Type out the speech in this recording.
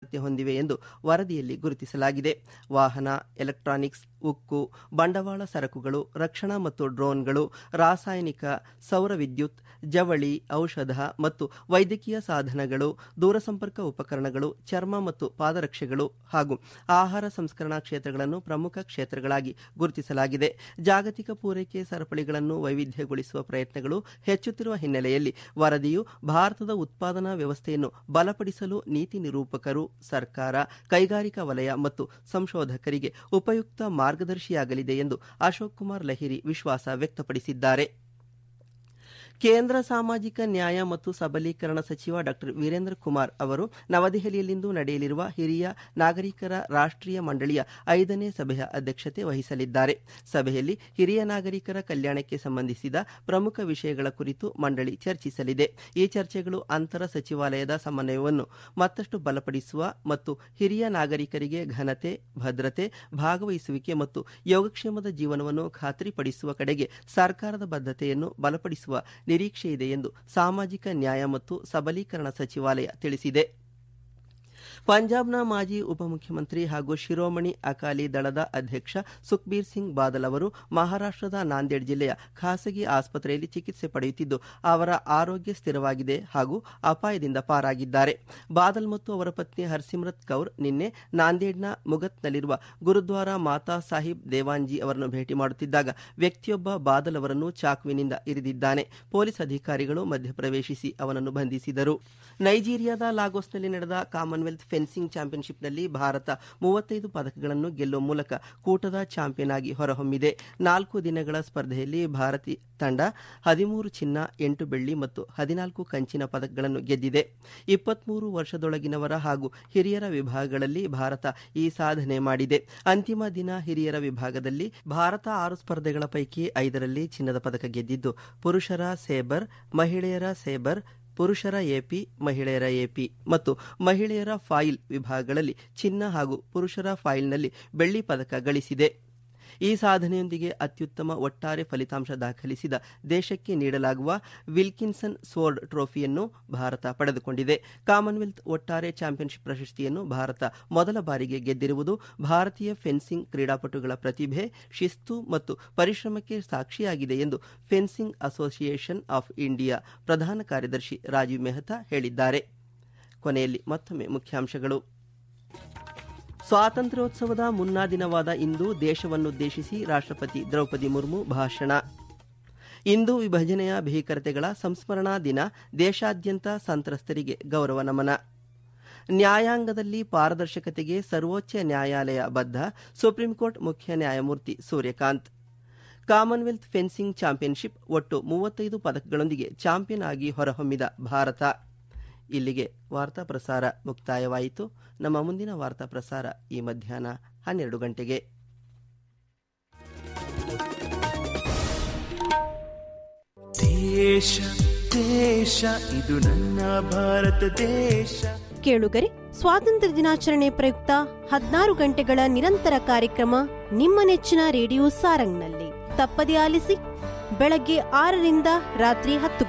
ಸಾಮರ್ಥ್ಯ ಹೊಂದಿವೆ ಎಂದು ವರದಿಯಲ್ಲಿ ಗುರುತಿಸಲಾಗಿದೆ ವಾಹನ ಎಲೆಕ್ಟ್ರಾನಿಕ್ಸ್ ಉಕ್ಕು ಬಂಡವಾಳ ಸರಕುಗಳು ರಕ್ಷಣಾ ಮತ್ತು ಡ್ರೋನ್ಗಳು ರಾಸಾಯನಿಕ ಸೌರ ವಿದ್ಯುತ್ ಜವಳಿ ಔಷಧ ಮತ್ತು ವೈದ್ಯಕೀಯ ಸಾಧನಗಳು ದೂರಸಂಪರ್ಕ ಉಪಕರಣಗಳು ಚರ್ಮ ಮತ್ತು ಪಾದರಕ್ಷೆಗಳು ಹಾಗೂ ಆಹಾರ ಸಂಸ್ಕರಣಾ ಕ್ಷೇತ್ರಗಳನ್ನು ಪ್ರಮುಖ ಕ್ಷೇತ್ರಗಳಾಗಿ ಗುರುತಿಸಲಾಗಿದೆ ಜಾಗತಿಕ ಪೂರೈಕೆ ಸರಪಳಿಗಳನ್ನು ವೈವಿಧ್ಯಗೊಳಿಸುವ ಪ್ರಯತ್ನಗಳು ಹೆಚ್ಚುತ್ತಿರುವ ಹಿನ್ನೆಲೆಯಲ್ಲಿ ವರದಿಯು ಭಾರತದ ಉತ್ಪಾದನಾ ವ್ಯವಸ್ಥೆಯನ್ನು ಬಲಪಡಿಸಲು ನೀತಿ ನಿರೂಪಕರು ಸರ್ಕಾರ ಕೈಗಾರಿಕಾ ವಲಯ ಮತ್ತು ಸಂಶೋಧಕರಿಗೆ ಉಪಯುಕ್ತ ಮಾರ್ಗದರ್ಶಿಯಾಗಲಿದೆ ಎಂದು ಅಶೋಕ್ ಕುಮಾರ್ ಲಹಿರಿ ವಿಶ್ವಾಸ ವ್ಯಕ್ತಪಡಿಸಿದ್ದಾರೆ ಕೇಂದ್ರ ಸಾಮಾಜಿಕ ನ್ಯಾಯ ಮತ್ತು ಸಬಲೀಕರಣ ಸಚಿವ ಡಾ ವೀರೇಂದ್ರ ಕುಮಾರ್ ಅವರು ನವದೆಹಲಿಯಲ್ಲಿಂದು ನಡೆಯಲಿರುವ ಹಿರಿಯ ನಾಗರಿಕರ ರಾಷ್ಟೀಯ ಮಂಡಳಿಯ ಐದನೇ ಸಭೆಯ ಅಧ್ಯಕ್ಷತೆ ವಹಿಸಲಿದ್ದಾರೆ ಸಭೆಯಲ್ಲಿ ಹಿರಿಯ ನಾಗರಿಕರ ಕಲ್ಯಾಣಕ್ಕೆ ಸಂಬಂಧಿಸಿದ ಪ್ರಮುಖ ವಿಷಯಗಳ ಕುರಿತು ಮಂಡಳಿ ಚರ್ಚಿಸಲಿದೆ ಈ ಚರ್ಚೆಗಳು ಅಂತರ ಸಚಿವಾಲಯದ ಸಮನ್ವಯವನ್ನು ಮತ್ತಷ್ಟು ಬಲಪಡಿಸುವ ಮತ್ತು ಹಿರಿಯ ನಾಗರಿಕರಿಗೆ ಘನತೆ ಭದ್ರತೆ ಭಾಗವಹಿಸುವಿಕೆ ಮತ್ತು ಯೋಗಕ್ಷೇಮದ ಜೀವನವನ್ನು ಖಾತ್ರಿಪಡಿಸುವ ಕಡೆಗೆ ಸರ್ಕಾರದ ಬದ್ಧತೆಯನ್ನು ಬಲಪಡಿಸುವ ನಿರೀಕ್ಷೆಯಿದೆ ಎಂದು ಸಾಮಾಜಿಕ ನ್ಯಾಯ ಮತ್ತು ಸಬಲೀಕರಣ ಸಚಿವಾಲಯ ತಿಳಿಸಿದೆ ಪಂಜಾಬ್ನ ಮಾಜಿ ಉಪಮುಖ್ಯಮಂತ್ರಿ ಹಾಗೂ ಶಿರೋಮಣಿ ಅಕಾಲಿ ದಳದ ಅಧ್ಯಕ್ಷ ಸುಖ್ಬೀರ್ ಸಿಂಗ್ ಬಾದಲ್ ಅವರು ಮಹಾರಾಷ್ಟದ ನಾಂದೇಡ್ ಜಿಲ್ಲೆಯ ಖಾಸಗಿ ಆಸ್ಪತ್ರೆಯಲ್ಲಿ ಚಿಕಿತ್ಸೆ ಪಡೆಯುತ್ತಿದ್ದು ಅವರ ಆರೋಗ್ಯ ಸ್ಥಿರವಾಗಿದೆ ಹಾಗೂ ಅಪಾಯದಿಂದ ಪಾರಾಗಿದ್ದಾರೆ ಬಾದಲ್ ಮತ್ತು ಅವರ ಪತ್ನಿ ಹರ್ಸಿಮ್ರತ್ ಕೌರ್ ನಿನ್ನೆ ನಾಂದೇಡ್ನ ಮುಗತ್ನಲ್ಲಿರುವ ಗುರುದ್ವಾರ ಮಾತಾ ಸಾಹಿಬ್ ದೇವಾನ್ಜಿ ಅವರನ್ನು ಭೇಟಿ ಮಾಡುತ್ತಿದ್ದಾಗ ವ್ಯಕ್ತಿಯೊಬ್ಬ ಬಾದಲ್ ಅವರನ್ನು ಚಾಕುವಿನಿಂದ ಇರಿದಿದ್ದಾನೆ ಪೊಲೀಸ್ ಅಧಿಕಾರಿಗಳು ಮಧ್ಯಪ್ರವೇಶಿಸಿ ಅವನನ್ನು ಬಂಧಿಸಿದರು ನೈಜೀರಿಯಾದ ಲಾಗೋಸ್ನಲ್ಲಿ ನಡೆದ ಕಾಮನ್ವೆಲ್ತ್ ಫೆನ್ಸಿಂಗ್ ಚಾಂಪಿಯನ್ಶಿಪ್ನಲ್ಲಿ ಭಾರತ ಮೂವತ್ತೈದು ಪದಕಗಳನ್ನು ಗೆಲ್ಲುವ ಮೂಲಕ ಕೂಟದ ಚಾಂಪಿಯನ್ ಆಗಿ ಹೊರಹೊಮ್ಮಿದೆ ನಾಲ್ಕು ದಿನಗಳ ಸ್ಪರ್ಧೆಯಲ್ಲಿ ಭಾರತೀಯ ತಂಡ ಹದಿಮೂರು ಚಿನ್ನ ಎಂಟು ಬೆಳ್ಳಿ ಮತ್ತು ಹದಿನಾಲ್ಕು ಕಂಚಿನ ಪದಕಗಳನ್ನು ಗೆದ್ದಿದೆ ಇಪ್ಪತ್ಮೂರು ವರ್ಷದೊಳಗಿನವರ ಹಾಗೂ ಹಿರಿಯರ ವಿಭಾಗಗಳಲ್ಲಿ ಭಾರತ ಈ ಸಾಧನೆ ಮಾಡಿದೆ ಅಂತಿಮ ದಿನ ಹಿರಿಯರ ವಿಭಾಗದಲ್ಲಿ ಭಾರತ ಆರು ಸ್ಪರ್ಧೆಗಳ ಪೈಕಿ ಐದರಲ್ಲಿ ಚಿನ್ನದ ಪದಕ ಗೆದ್ದಿದ್ದು ಪುರುಷರ ಸೇಬರ್ ಮಹಿಳೆಯರ ಸೇಬರ್ ಪುರುಷರ ಎಪಿ ಮಹಿಳೆಯರ ಎಪಿ ಮತ್ತು ಮಹಿಳೆಯರ ಫಾಯಿಲ್ ವಿಭಾಗಗಳಲ್ಲಿ ಚಿನ್ನ ಹಾಗೂ ಪುರುಷರ ಫಾಯಿಲ್ನಲ್ಲಿ ಬೆಳ್ಳಿ ಪದಕ ಗಳಿಸಿದೆ ಈ ಸಾಧನೆಯೊಂದಿಗೆ ಅತ್ಯುತ್ತಮ ಒಟ್ಟಾರೆ ಫಲಿತಾಂಶ ದಾಖಲಿಸಿದ ದೇಶಕ್ಕೆ ನೀಡಲಾಗುವ ವಿಲ್ಕಿನ್ಸನ್ ಸ್ವೋರ್ಡ್ ಟ್ರೋಫಿಯನ್ನು ಭಾರತ ಪಡೆದುಕೊಂಡಿದೆ ಕಾಮನ್ವೆಲ್ತ್ ಒಟ್ಟಾರೆ ಚಾಂಪಿಯನ್ಶಿಪ್ ಪ್ರಶಸ್ತಿಯನ್ನು ಭಾರತ ಮೊದಲ ಬಾರಿಗೆ ಗೆದ್ದಿರುವುದು ಭಾರತೀಯ ಫೆನ್ಸಿಂಗ್ ಕ್ರೀಡಾಪಟುಗಳ ಪ್ರತಿಭೆ ಶಿಸ್ತು ಮತ್ತು ಪರಿಶ್ರಮಕ್ಕೆ ಸಾಕ್ಷಿಯಾಗಿದೆ ಎಂದು ಫೆನ್ಸಿಂಗ್ ಅಸೋಸಿಯೇಷನ್ ಆಫ್ ಇಂಡಿಯಾ ಪ್ರಧಾನ ಕಾರ್ಯದರ್ಶಿ ರಾಜೀವ್ ಮೆಹ್ತಾ ಹೇಳಿದ್ದಾರೆ ಕೊನೆಯಲ್ಲಿ ಮತ್ತೊಮ್ಮೆ ಮುಖ್ಯಾಂಶಗಳು ಸ್ವಾತಂತ್ರ್ಯೋತ್ಸವದ ಮುನ್ನಾ ದಿನವಾದ ಇಂದು ದೇಶವನ್ನುದ್ದೇಶಿಸಿ ರಾಷ್ಟ್ರಪತಿ ದ್ರೌಪದಿ ಮುರ್ಮು ಭಾಷಣ ಇಂದು ವಿಭಜನೆಯ ಭೀಕರತೆಗಳ ಸಂಸ್ಮರಣಾ ದಿನ ದೇಶಾದ್ಯಂತ ಸಂತ್ರಸ್ತರಿಗೆ ಗೌರವ ನಮನ ನ್ಯಾಯಾಂಗದಲ್ಲಿ ಪಾರದರ್ಶಕತೆಗೆ ಸರ್ವೋಚ್ಚ ನ್ಯಾಯಾಲಯ ಬದ್ಧ ಸುಪ್ರೀಂಕೋರ್ಟ್ ಮುಖ್ಯ ನ್ಯಾಯಮೂರ್ತಿ ಸೂರ್ಯಕಾಂತ್ ಕಾಮನ್ವೆಲ್ತ್ ಫೆನ್ಸಿಂಗ್ ಚಾಂಪಿಯನ್ಶಿಪ್ ಒಟ್ಟು ಮೂವತ್ತೈದು ಪದಕಗಳೊಂದಿಗೆ ಚಾಂಪಿಯನ್ ಆಗಿ ಹೊರಹೊಮ್ಮಿದ ಭಾರತ ಇಲ್ಲಿಗೆ ವಾರ್ತಾ ಪ್ರಸಾರ ಮುಕ್ತಾಯವಾಯಿತು ನಮ್ಮ ಮುಂದಿನ ವಾರ್ತಾ ಪ್ರಸಾರ ಈ ಮಧ್ಯಾಹ್ನ ಹನ್ನೆರಡು ಗಂಟೆಗೆ ದೇಶ ದೇಶ ಇದು ನನ್ನ ಭಾರತ ದೇಶ ಕೇಳುಗರೆ ಸ್ವಾತಂತ್ರ್ಯ ದಿನಾಚರಣೆ ಪ್ರಯುಕ್ತ ಹದಿನಾರು ಗಂಟೆಗಳ ನಿರಂತರ ಕಾರ್ಯಕ್ರಮ ನಿಮ್ಮ ನೆಚ್ಚಿನ ರೇಡಿಯೋ ಸಾರಂಗ್ನಲ್ಲಿ ತಪ್ಪದೆ ಆಲಿಸಿ ಬೆಳಗ್ಗೆ ಆರರಿಂದ ರಾತ್ರಿ ಹತ್ತು